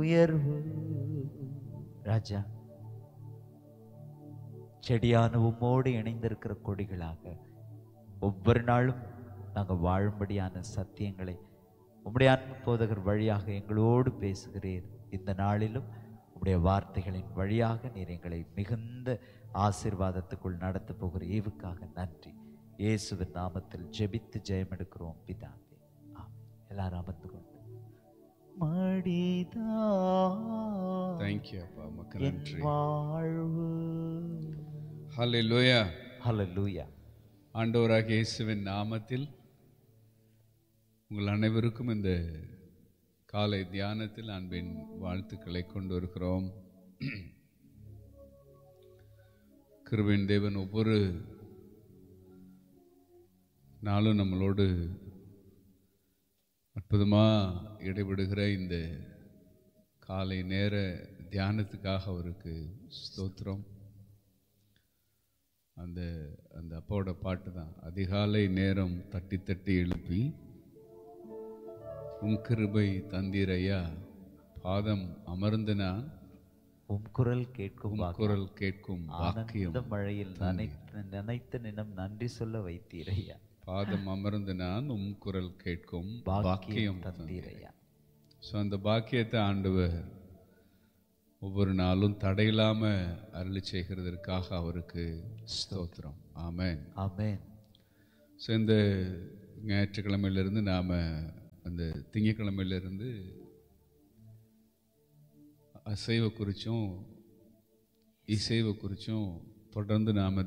உயர்வு ராஜா செடியான உம்மோடு இணைந்திருக்கிற கொடிகளாக ஒவ்வொரு நாளும் நாங்கள் வாழும்படியான சத்தியங்களை உம்முடைய அன்பு போதகர் வழியாக எங்களோடு பேசுகிறீர் இந்த நாளிலும் உம்முடைய வார்த்தைகளின் வழியாக நீர் எங்களை மிகுந்த ஆசீர்வாதத்துக்குள் நடத்த போகிற ஈவுக்காக நன்றி இயேசுவின் நாமத்தில் ஜெபித்து ஜெயம் எடுக்கிறோம் பிதாவே ஆமென் எல்லாரும் அமர்ந்து கொண்டு மடிதா தேங்க்யூ அப்பா உமக்கு என் நன்றி வாழ்வு ஹalleluya ஹalleluya ஆண்டவராகிய இயேசுவின் நாமத்தில் உங்கள் அனைவருக்கும் இந்த காலை தியானத்தில் அன்பின் வாழ்த்துக்களை கொண்டு வருகிறோம் கிருபின் தேவன் ஒவ்வொரு நாளும் நம்மளோடு அற்புதமாக இடைவிடுகிற இந்த காலை நேர தியானத்துக்காக அவருக்கு ஸ்தோத்திரம் அந்த அந்த அப்பாவோட பாட்டு தான் அதிகாலை நேரம் தட்டி தட்டி எழுப்பி உன் கிருபை தந்தீரையா பாதம் அமர்ந்து நான் உம் குரல் கேட்கும் உன் பாக்கியம். குரல் கேட்கும் பாக்கியம் ஆனந்த மழையில் நினைத்து நினைத்து நினம் நன்றி சொல்ல வைத்தீரையா பாதம் அமர்ந்து நான் உன் குரல் கேட்கும் பாக்கியம் பாக்கியம் தந்தீரையா ஸோ அந்த பாக்கியத்தை ஆண்டவர் ஒவ்வொரு நாளும் தடையில்லாம அருளி செய்கிறதற்காக அவருக்கு ஸ்தோத்திரம் ஆமென் ஆமென் ஸோ இந்த ஞாயிற்றுக்கிழமையிலிருந்து நாம் அந்த திங்கக்கிழமையிலிருந்து அசைவ குறிச்சும் இசைவை குறிச்சும் தொடர்ந்து நாம்